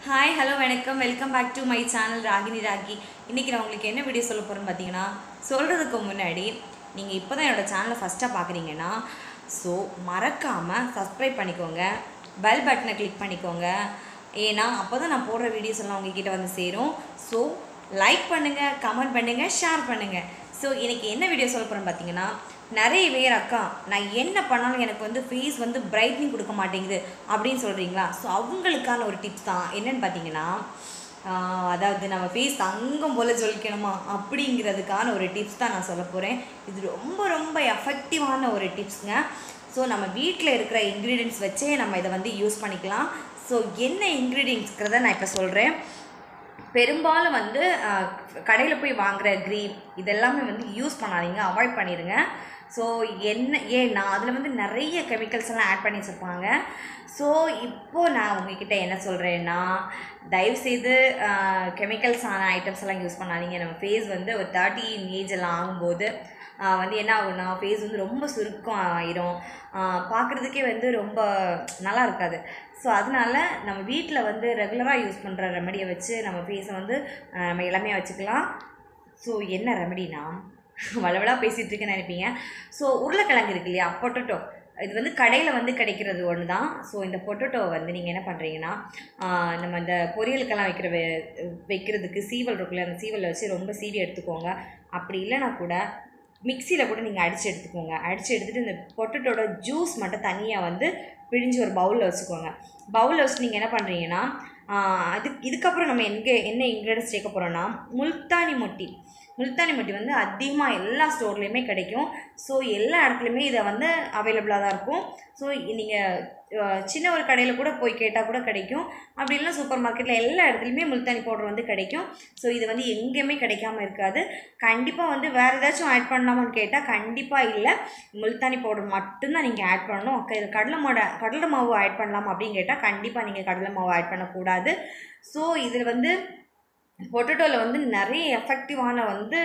hi hello வணக்கம் welcome back to my channel Ragini Ragi இன்றைக்கி நான் உங்களுக்கு என்ன வீடியோ சொல்ல போகிறேன்னு பார்த்தீங்கன்னா சொல்கிறதுக்கு முன்னாடி நீங்கள் இப்போ தான் என்னோடய சேனலை ஃபஸ்ட்டாக பார்க்குறீங்கன்னா ஸோ மறக்காமல் சப்ஸ்கிரைப் பண்ணிக்கோங்க பெல் பட்டனை கிளிக் பண்ணிக்கோங்க ஏன்னா அப்போ தான் நான் போடுற வீடியோஸ் எல்லாம் உங்ககிட்ட வந்து சேரும் ஸோ லைக் பண்ணுங்கள் கமெண்ட் பண்ணுங்கள் ஷேர் பண்ணுங்கள் ஸோ இன்னைக்கு என்ன வீடியோ சொல்ல போகிறேன்னு பார்த்தீங்கன்னா நிறைய பேர் அக்கா நான் என்ன பண்ணாலும் எனக்கு வந்து ஃபேஸ் வந்து பிரைட்னிங் கொடுக்க மாட்டேங்குது அப்படின்னு சொல்கிறீங்களா ஸோ அவங்களுக்கான ஒரு டிப்ஸ் தான் என்னன்னு பார்த்தீங்கன்னா ஆஹ் அதாவது நம்ம ஃபேஸ் தங்கம் போல் ஜொலிக்கணுமா அப்படிங்கிறதுக்கான ஒரு டிப்ஸ் தான் நான் சொல்ல போகிறேன் இது ரொம்ப ரொம்ப எஃபெக்டிவான ஒரு டிப்ஸுங்க ஸோ நம்ம வீட்டில் இருக்கிற இன்க்ரீடியன்ஸ் வச்சே நம்ம இதை வந்து யூஸ் பண்ணிக்கலாம் ஸோ என்ன இன்க்ரீடியன்ஸ்ங்கிறத நான் இப்போ சொல்கிறேன் பெரும்பாலும் வந்து கடையில் போய் வாங்குற க்ரீம் இதெல்லாமே வந்து யூஸ் பண்ணாதீங்க அவாய்ட் பண்ணிடுங்க ஸோ என்ன ஏன்னா அதில் வந்து நிறைய கெமிக்கல்ஸ் எல்லாம் ஆட் பண்ணி வச்சுருப்பாங்க ஸோ இப்போது நான் உங்ககிட்ட என்ன சொல்கிறேன்னா தயவுசெய்து கெமிக்கல்ஸ் ஆன ஐட்டம்ஸ் எல்லாம் யூஸ் பண்ணாதீங்க நம்ம ஃபேஸ் வந்து ஒரு தேர்ட்டி ஏஜ் எல்லாம் ஆகும்போது ஆஹ் வந்து என்ன ஆகும்னா ஃபேஸ் வந்து ரொம்ப சுருக்கம் ஆயிரும் பார்க்குறதுக்கே வந்து ரொம்ப நல்லா இருக்காது ஸோ அதனால நம்ம வீட்டில் வந்து ரெகுலராக யூஸ் பண்ணுற ரெமடியை வச்சு நம்ம ஃபேஸை வந்து ஆஹ் நம்ம இளமையாக வச்சுக்கலாம் ஸோ என்ன ரெமடினா வளவலாக பேசிகிட்டு இருக்கேன்னு நினைப்பீங்க ஸோ உருளைக்கிழங்கு இருக்கு இல்லையா பொட்டட்டோ இது வந்து கடையில் வந்து கிடைக்கிறது ஒன்று தான் ஸோ இந்த பொட்டேட்டோ வந்து நீங்கள் என்ன பண்ணுறீங்கன்னா ஆஹ் நம்ம இந்த பொரியலுக்கெல்லாம் வைக்கிற வே- வைக்கிறதுக்கு சீவல் இருக்குல்ல அந்த சீவலை வச்சு ரொம்ப சீவி எடுத்துக்கோங்க அப்படி இல்லைனா கூட மிக்சியில் கூட நீங்கள் அடித்து எடுத்துக்கோங்க அடித்து எடுத்துகிட்டு இந்த பொட்டேட்டோட ஜூஸ் மட்டும் தனியாக வந்து பிழிஞ்சு ஒரு பவுலில் வச்சுக்கோங்க பவுலில் வச்சு நீங்கள் என்ன பண்ணுறீங்கன்னா அது இதுக்கப்புறம் நம்ம எங்கே என்ன இன்க்ரீடியன்ஸ் சேர்க்க போகிறோன்னா முல்தானி மொட்டி முல்தானி மொட்டி வந்து அதிகமாக எல்லா ஸ்டோர்லேயுமே கிடைக்கும் ஸோ எல்லா இடத்துலையுமே இதை வந்து அவைலபிளாக தான் இருக்கும் ஸோ நீங்கள் சின்ன ஒரு கடையில் கூட போய் கேட்டால் கூட கிடைக்கும் அப்படி இல்லைனா சூப்பர் மார்க்கெட்டில் எல்லா இடத்துலையுமே முல்தானி பவுடர் வந்து கிடைக்கும் ஸோ இது வந்து எங்கேயுமே கிடைக்காம இருக்காது கண்டிப்பாக வந்து வேறு ஏதாச்சும் ஆட் பண்ணலாமான்னு கேட்டால் கண்டிப்பாக இல்லை முல்தானி பவுடர் மட்டும்தான் நீங்கள் ஆட் பண்ணணும் க- கடலை மாவு கடலை மாவு ஆட் பண்ணலாம் அப்படின்னு கேட்டால் கண்டிப்பாக நீங்கள் கடலை மாவு ஆட் பண்ணக்கூடாது ஸோ இதில் வந்து பொட்டேட்டோவில் வந்து நிறைய எஃபெக்டிவான வந்து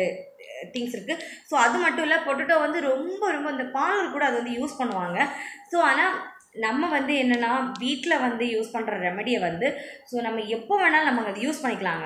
திங்ஸ் இருக்குது ஸோ அது மட்டும் இல்லை பொட்டேட்டோ வந்து ரொம்ப ரொம்ப இந்த பால் கூட அது வந்து யூஸ் பண்ணுவாங்க ஸோ ஆனால் நம்ம வந்து என்னென்னா வீட்டில் வந்து யூஸ் பண்ணுற ரெமடியை வந்து ஸோ நம்ம எப்போ வேணாலும் நம்ம அதை யூஸ் பண்ணிக்கலாங்க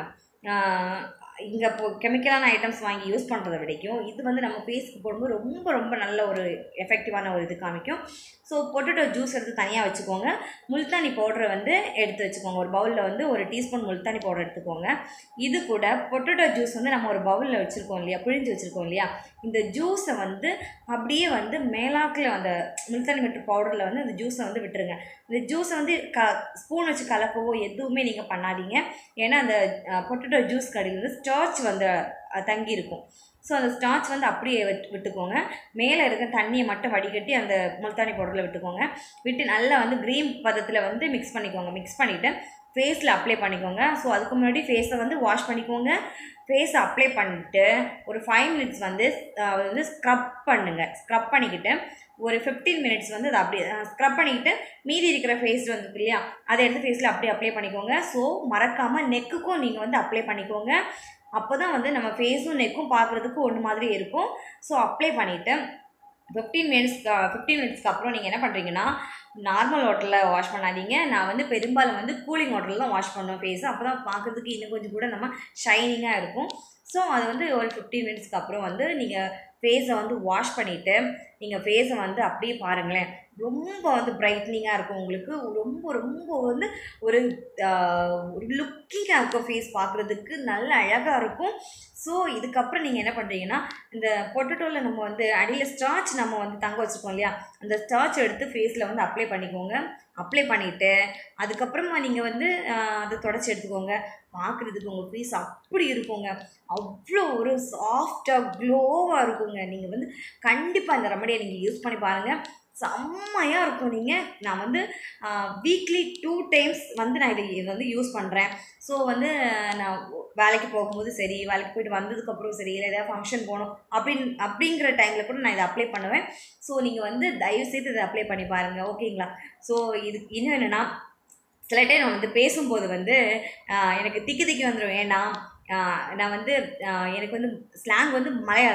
இங்கே இப்போ கெமிக்கலான ஐட்டம்ஸ் வாங்கி யூஸ் பண்ணுறத விடைக்கும் இது வந்து நம்ம ஃபேஸ்க்கு போடும்போது ரொம்ப ரொம்ப நல்ல ஒரு எஃபெக்டிவான ஒரு இது காமிக்கும் ஸோ பொட்டேட்டோ ஜூஸ் எடுத்து தனியாக வச்சுக்கோங்க முல்தானி பவுடரை வந்து எடுத்து வச்சுக்கோங்க ஒரு பவுலில் வந்து ஒரு டீஸ்பூன் முல்தானி பவுடர் எடுத்துக்கோங்க இது கூட பொட்டேட்டோ ஜூஸ் வந்து நம்ம ஒரு பவுலில் வச்சுருக்கோம் இல்லையா பிழிஞ்சு வச்சுருக்கோம் இல்லையா இந்த ஜூஸை வந்து அப்படியே வந்து மேலாக்கில் அந்த முல்தானி மிட்டு பவுடரில் வந்து அந்த ஜூஸை வந்து விட்டுருங்க இந்த ஜூஸை வந்து க ஸ்பூன் வச்சு கலக்கவோ எதுவுமே நீங்கள் பண்ணாதீங்க ஏன்னா அந்த பொட்டேட்டோ ஜூஸ் கடையில் வந்து ஸ்டார்ச் வந்து அஹ், தங்கி இருக்கும் ஸோ அந்த ஸ்டார்ச் வந்து அப்படியே விட்டு விட்டுக்கோங்க மேலே இருக்க தண்ணியை மட்டும் வடிகட்டி அந்த முல்தானி பவுடரில் விட்டுக்கோங்க விட்டு நல்லா வந்து க்ரீம் பதத்தில் வந்து மிக்ஸ் பண்ணிக்கோங்க மிக்ஸ் பண்ணிவிட்டு ஃபேஸில் அப்ளை பண்ணிக்கோங்க ஸோ அதுக்கு முன்னாடி ஃபேஸை வந்து வாஷ் பண்ணிக்கோங்க ஃபேஸை அப்ளை பண்ணிட்டு ஒரு ஃபைவ் மினிட்ஸ் வந்து அஹ், வந்து ஸ்க்ரப் பண்ணுங்கள் ஸ்க்ரப் பண்ணிக்கிட்டு ஒரு ஃபிஃப்டீன் மினிட்ஸ் வந்து அதை அப்படியே ஸ்க்ரப் பண்ணிக்கிட்டு மீதி இருக்கிற ஃபேஸ் வந்து இருக்கு இல்லையா அதை எடுத்து ஃபேஸில் அப்படியே அப்ளை பண்ணிக்கோங்க ஸோ மறக்காமல் நெக்குக்கும் நீங்கள் வந்து அப்ளை பண்ணிக்கோங்க அப்போ தான் வந்து நம்ம ஃபேஸும் நெக்கும் பார்க்குறதுக்கு ஒன்று மாதிரி இருக்கும் ஸோ அப்ளை பண்ணிவிட்டு ஃபிஃப்டீன் மினிட்ஸ்க்கு ஃபிஃப்டீன் மினிட்ஸ்க்கு அப்புறம் நீங்கள் என்ன பண்ணுறீங்கன்னா நார்மல் வாட்டரில் வாஷ் பண்ணாதீங்க நான் வந்து பெரும்பாலும் வந்து கூலிங் வாட்டரில் தான் வாஷ் பண்ணுவேன் ஃபேஸ் அப்போ தான் பார்க்கறதுக்கு இன்னும் கொஞ்சம் கூட நம்ம ஷைனிங்காக இருக்கும் ஸோ அது வந்து ஒரு ஃபிஃப்டீன் மினிட்ஸ்க்கு அப்புறம் வந்து நீங்கள் ஃபேஸை வந்து வாஷ் பண்ணிவிட்டு நீங்கள் ஃபேஸை வந்து அப்படியே பாருங்களேன் ரொம்ப வந்து பிரைட்னிங்காக இருக்கும் உங்களுக்கு ரொம்ப ரொம்ப வந்து ஒரு ஆஹ், ஒரு லுக்கிங்காக இருக்கும் ஃபேஸ் பார்க்குறதுக்கு நல்ல அழகாக இருக்கும் ஸோ இதுக்கப்புறம் நீங்கள் என்ன பண்ணுறீங்கன்னா இந்த பொட்டேட்டோவில் நம்ம வந்து அடியில் ஸ்டார்ச் நம்ம வந்து தங்க வச்சுருக்கோம் இல்லையா அந்த ஸ்டார்ச் எடுத்து ஃபேஸில் வந்து அப்ளை பண்ணிக்கோங்க அப்ளை பண்ணிவிட்டு அதுக்கப்புறமா நீங்கள் வந்து ஆஹ், அதை தொடச்சி எடுத்துக்கோங்க பார்க்குறதுக்கு உங்கள் ஃபேஸ் அப்படி இருக்குங்க அவ்வளோ ஒரு சாஃப்டாக க்ளோவாக இருக்குங்க நீங்கள் வந்து கண்டிப்பாக இந்த ரெமடியை நீங்கள் யூஸ் பண்ணி பாருங்கள் செம்மையாக இருக்கும் நீங்கள் நான் வந்து வீக்லி டூ டைம்ஸ் வந்து நான் இதை இதை வந்து யூஸ் பண்ணுறேன் ஸோ வந்து நான் வேலைக்கு போகும்போது சரி வேலைக்கு போயிட்டு வந்ததுக்கப்புறம் சரி இல்லை ஏதாவது ஃபங்க்ஷன் போகணும் அப்படின் அப்படிங்கிற டைமில் கூட நான் இதை அப்ளை பண்ணுவேன் ஸோ நீங்கள் வந்து தயவுசெய்து இதை அப்ளை பண்ணி பாருங்கள் ஓகேங்களா ஸோ இது இன்னும் என்னென்னா சில டைம் நான் வந்து பேசும்போது வந்து ஆஹ், எனக்கு திக்கி திக்கி வந்துடும் ஏன்னா ஆஹ், நான் வந்து ஆஹ், எனக்கு வந்து ஸ்லாங் வந்து மலையாளம்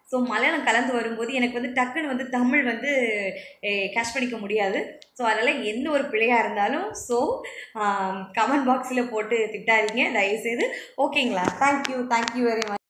ஸோ மலையாளம் கலந்து வரும்போது எனக்கு வந்து டக்குன்னு வந்து தமிழ் வந்து கேஷ் பண்ணிக்க முடியாது ஸோ அதனால் எந்த ஒரு பிழையாக இருந்தாலும் ஸோ கமெண்ட் பாக்ஸில் போட்டு திட்டாதீங்க தயவுசெய்து ஓகேங்களா தேங்க்யூ தேங்க்யூ வெரி மச்